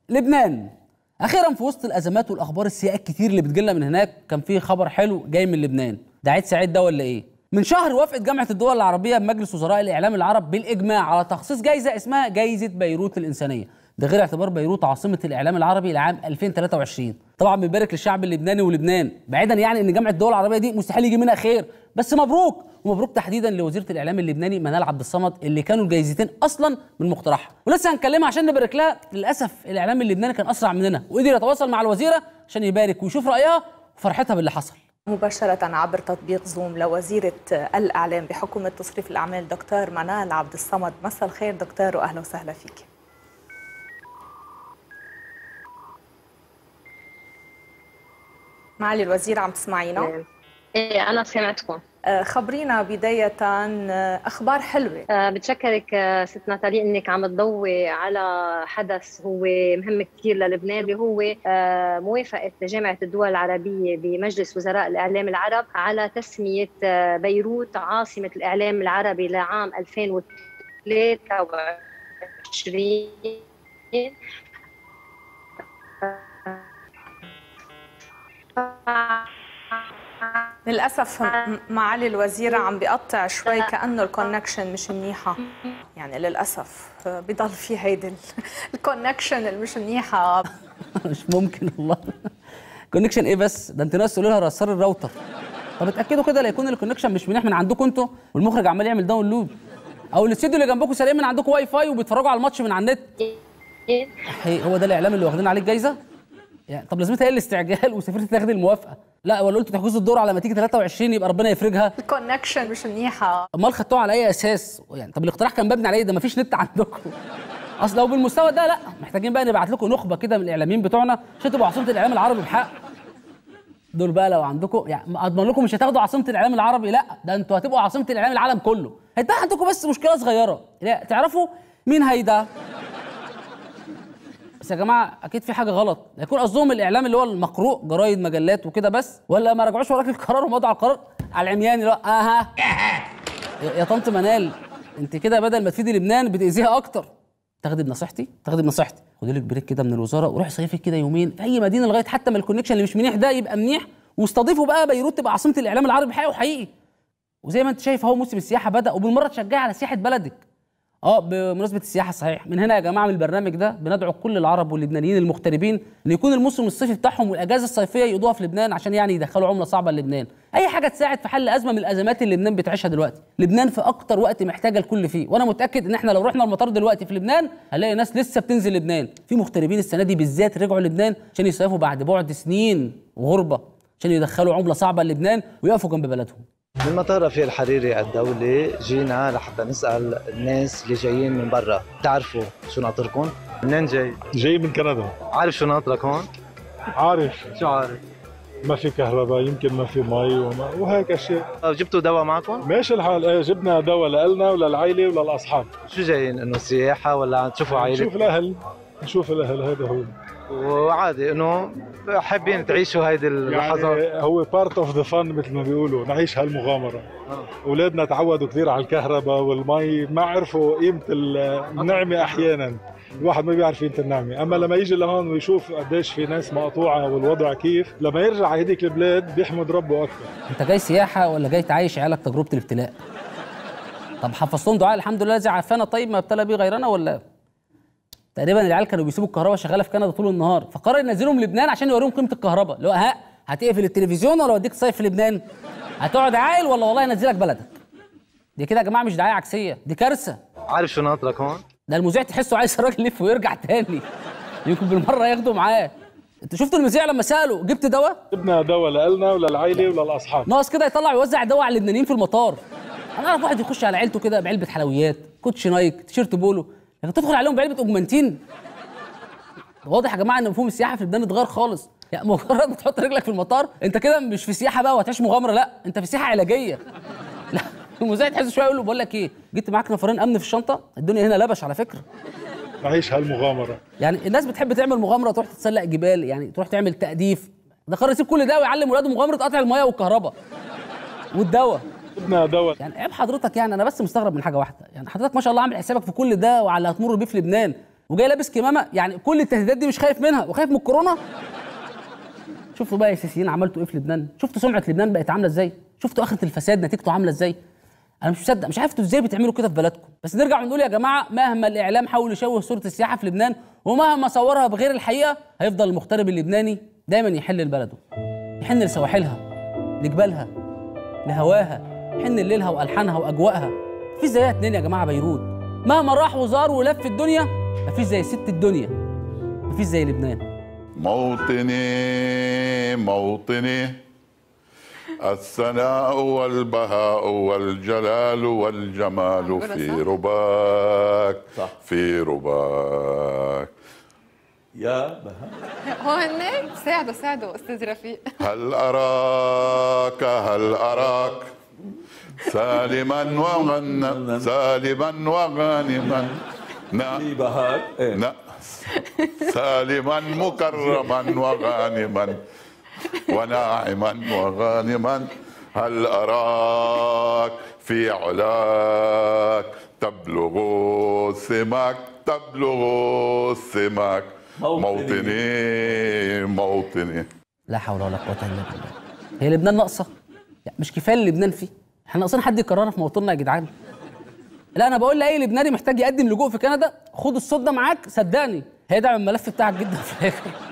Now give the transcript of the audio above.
لبنان اخيرا في وسط الازمات والاخبار السيئه الكتير اللي بتجيلنا من هناك كان في خبر حلو جاي من لبنان ده عيد سعيد ده ولا ايه من شهر وافقت جامعه الدول العربيه بمجلس وزراء الاعلام العرب بالاجماع على تخصيص جائزه اسمها جائزه بيروت الانسانيه ده غير اعتبار بيروت عاصمه الاعلام العربي لعام 2023 طبعا بنبارك للشعب اللبناني ولبنان بعيدا يعني ان جامعه الدول العربيه دي مستحيل يجي منها خير بس مبروك ومبروك تحديدا لوزيره الاعلام اللبناني منال عبد الصمد اللي كانوا الجايزتين اصلا من مقترحها ولسه هنكلمها عشان نبارك لها للاسف الاعلام اللبناني كان اسرع مننا وقدر يتواصل مع الوزيره عشان يبارك ويشوف رايها وفرحتها باللي حصل مباشرة عبر تطبيق زوم لوزيرة الإعلام بحكومة تصريف الأعمال دكتور منال عبد الصمد مساء الخير دكتور وأهلا وسهلا فيك معالي الوزير عم تسمعينا؟ ايه انا سمعتكم خبرينا بداية أخبار حلوة أه بتشكرك ست ناتالي إنك عم تضوي على حدث هو مهم كثير للبنان اللي هو أه موافقة جامعة الدول العربية بمجلس وزراء الإعلام العرب على تسمية بيروت عاصمة الإعلام العربي لعام 2023 للاسف معالي الوزيره عم بيقطع شوي كانه الكونكشن مش منيحه يعني للاسف بضل في هيدي الكونكشن اللي مش منيحه مش ممكن والله كونكشن ايه بس ده انت ناس تقولوا لها رسار الراوتر طب اتاكدوا كده لا يكون الكونكشن مش منيح من عندكم انتوا والمخرج عمال يعمل داونلود او الاستديو اللي جنبكم سارقين من عندكم واي فاي وبيتفرجوا على الماتش من على النت هو ده الاعلام اللي واخدين عليه الجايزه يعني طب لازمتها ايه الاستعجال وسافرتي تاخدي الموافقه لا ولا قلت تحجزوا الدور على ما تيجي 23 يبقى ربنا يفرجها الكونكشن مش منيحه امال خدتوها على اي اساس يعني طب الاقتراح كان مبني على ايه ده مفيش نت عندكم اصل لو بالمستوى ده لا محتاجين بقى نبعت لكم نخبه كده من الاعلاميين بتوعنا عشان تبقوا عاصمه الاعلام العربي بحق دول بقى لو عندكم يعني اضمن لكم مش هتاخدوا عاصمه الاعلام العربي لا ده انتوا هتبقوا عاصمه الاعلام العالم كله هيبقى عندكم بس مشكله صغيره لا تعرفوا مين هيدا بس يا جماعه اكيد في حاجه غلط يكون قصدهم الاعلام اللي هو المقروء جرايد مجلات وكده بس ولا ما رجعوش وراك القرار ومضوا على القرار على العمياني لا اها يا طنط منال انت كده بدل ما تفيدي لبنان بتاذيها اكتر تاخدي بنصيحتي تاخدي بنصيحتي خدي لك بريك كده من الوزاره وروحي صيفي كده يومين في اي مدينه لغايه حتى ما الكونكشن اللي مش منيح ده يبقى منيح واستضيفوا بقى بيروت تبقى عاصمه الاعلام العربي حقيقي وحقيقي وزي ما انت شايف اهو موسم السياحه بدا وبالمره تشجعي على سياحه بلدك اه بمناسبه السياحه صحيح من هنا يا جماعه من البرنامج ده بندعو كل العرب واللبنانيين المغتربين ان يكون الموسم الصيفي بتاعهم والاجازه الصيفيه يقضوها في لبنان عشان يعني يدخلوا عمله صعبه للبنان اي حاجه تساعد في حل ازمه من الازمات اللي لبنان بتعيشها دلوقتي لبنان في اكتر وقت محتاجه الكل فيه وانا متاكد ان احنا لو رحنا المطار دلوقتي في لبنان هنلاقي ناس لسه بتنزل لبنان في مغتربين السنه دي بالذات رجعوا لبنان عشان يصيفوا بعد بعد سنين وغربه عشان يدخلوا عمله صعبه لبنان ويقفوا جنب بلدهم من مطار رفيق الحريري الدولي جينا لحتى نسال الناس اللي جايين من برا بتعرفوا شو ناطركم؟ منين جاي؟ جاي من كندا عارف شو ناطرك هون؟ عارف شو عارف؟ ما في كهرباء يمكن ما في مي وما وهيك اشياء جبتوا دواء معكم؟ ماشي الحال ايه جبنا دواء لنا وللعائله وللاصحاب شو جايين انه سياحه ولا عم تشوفوا عائله؟ نشوف الاهل نشوف الاهل هذا هو وعادي انه حابين تعيشوا هيدي اللحظات يعني هو بارت اوف ذا فن مثل ما بيقولوا نعيش هالمغامره اولادنا تعودوا كثير على الكهرباء والمي ما عرفوا قيمه النعمه احيانا الواحد ما بيعرف قيمه النعمه اما لما يجي لهون ويشوف قديش في ناس مقطوعه والوضع كيف لما يرجع على هذيك البلاد بيحمد ربه اكثر انت جاي سياحه ولا جاي تعيش عيالك تجربه الابتلاء طب حفظتهم دعاء الحمد لله الذي عافانا طيب ما ابتلى به غيرنا ولا تقريبا العيال كانوا بيسيبوا الكهرباء شغاله في كندا طول النهار فقرر ينزلهم لبنان عشان يوريهم قيمه الكهرباء اللي هو ها هتقفل التلفزيون ولا اوديك صيف في لبنان هتقعد عايل ولا والله ينزلك بلدك دي كده يا جماعه مش دعايه عكسيه دي كارثه عارف شو ناطرك هون ده المذيع تحسه عايز الراجل يلف ويرجع تاني يمكن بالمره ياخده معاه انت شفت المذيع لما ساله جبت دواء جبنا دواء لنا وللعائله وللاصحاب ناقص كده يطلع يوزع دواء على اللبنانيين في المطار انا اعرف واحد يخش على عيلته كده بعلبه حلويات كوتش نايك تيشيرت بولو لكن تدخل عليهم بعلبه اوجمانتين واضح يا جماعه ان مفهوم السياحه في لبنان اتغير خالص يعني مجرد ما تحط رجلك في المطار انت كده مش في سياحه بقى وهتعيش مغامره لا انت في سياحه علاجيه لا المذيع تحس شويه يقول له بقول لك ايه جبت معاك نفرين امن في الشنطه الدنيا هنا لبش على فكره نعيش هالمغامره يعني الناس بتحب تعمل مغامره تروح تتسلق جبال يعني تروح تعمل تأديف ده قرر يسيب كل ده ويعلم ولاده مغامره قطع المياه والكهرباء والدواء جبنا دواء يعني عيب حضرتك يعني انا بس مستغرب من حاجه واحده يعني حضرتك ما شاء الله عامل حسابك في كل ده وعلى اللي هتمر بيه في لبنان وجاي لابس كمامه يعني كل التهديدات دي مش خايف منها وخايف من الكورونا شفتوا بقى يا سيسيين عملتوا ايه في لبنان شفتوا سمعه لبنان بقت عامله ازاي شفتوا اخره الفساد نتيجته عامله ازاي انا مش مصدق مش عارف انتوا ازاي بتعملوا كده في بلدكم بس نرجع ونقول يا جماعه مهما الاعلام حاول يشوه صوره السياحه في لبنان ومهما صورها بغير الحقيقه هيفضل المغترب اللبناني دايما يحن لبلده يحن لسواحلها لجبالها لهواها يحن لليلها والحانها واجواءها مفيش زيها اتنين يا جماعه بيروت مهما راح وزار ولف الدنيا مفيش زي ست الدنيا مفيش زي لبنان موطني موطني الثناء والبهاء والجلال والجمال في رباك في رباك يا بها هو هناك ساعدوا ساعدوا استاذ رفيق هل أراك هل أراك سالما وغنى سالما وغانما نا في بهاك ايه نا سالما مكرما وغانما وناعما وغانما هل أراك في علاك تبلغ السماك تبلغ السماك موطني. موطني موطني لا حول ولا قوه الا بالله هي لبنان ناقصه يعني مش كفايه اللي لبنان فيه احنا ناقصين حد يكررنا في موطننا يا جدعان لا انا بقول لاي لبناني محتاج يقدم لجوء في كندا خد الصوت ده معاك صدقني هيدعم الملف بتاعك جدا في الاخر